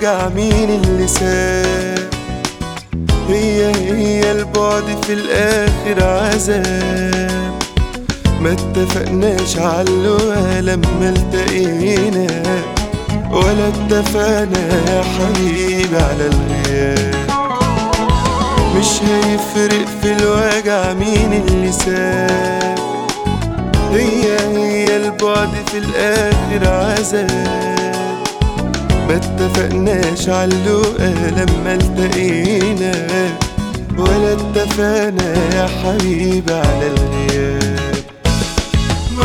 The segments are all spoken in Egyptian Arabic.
الوجع مين اللي ساب هي هي البعد في الآخر عذاب ما اتفقناش عاللقا لما التقينا ولا اتفقنا يا حبيبي على الغياب مش هيفرق في الوجع مين اللي ساب هي هي البعد في الآخر عذاب ما اتفقناش عاللقا لما التقينا ولا اتفقنا يا حبيبي على الغياب ما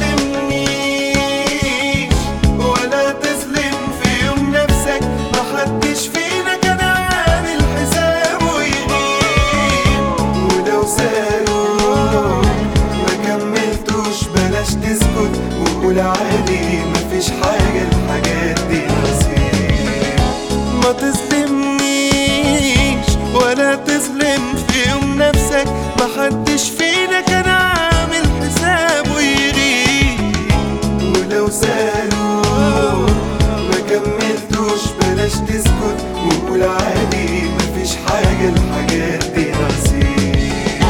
تظلمنيش ولا تظلم في يوم نفسك محدش فينا كان عامل حسابه يغيب ولو سألوك ما كملتوش بلاش تسكت وقول عادي مفيش حاجة الحاجات دي نصيب ما تظلمنيش ولا تظلم في يوم نفسك محدش فينا كان عامل حسابه يغيب ولو سألوك ما كملتوش بلاش تسكت وقول عادي مفيش حاجة الحاجات دي نصيب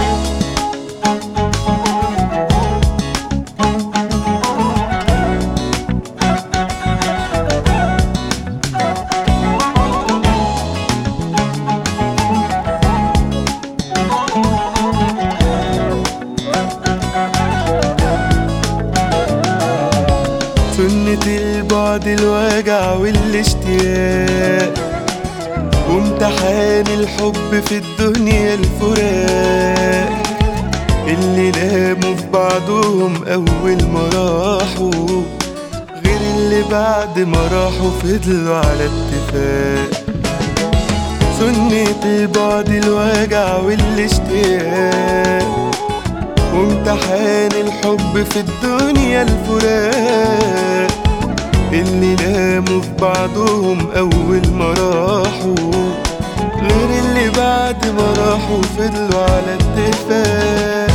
سنة البعد الوجع والاشتياق وامتحان الحب في الدنيا الفراق اللي ناموا في بعضهم أول ما راحوا غير اللي بعد ما راحوا فضلوا على اتفاق سنة البعد الوجع والاشتياق وامتحان الحب في الدنيا الفراق اللي ناموا في بعضهم أول ما راحوا غير اللي بعد ما راحوا فضلوا على اتفاق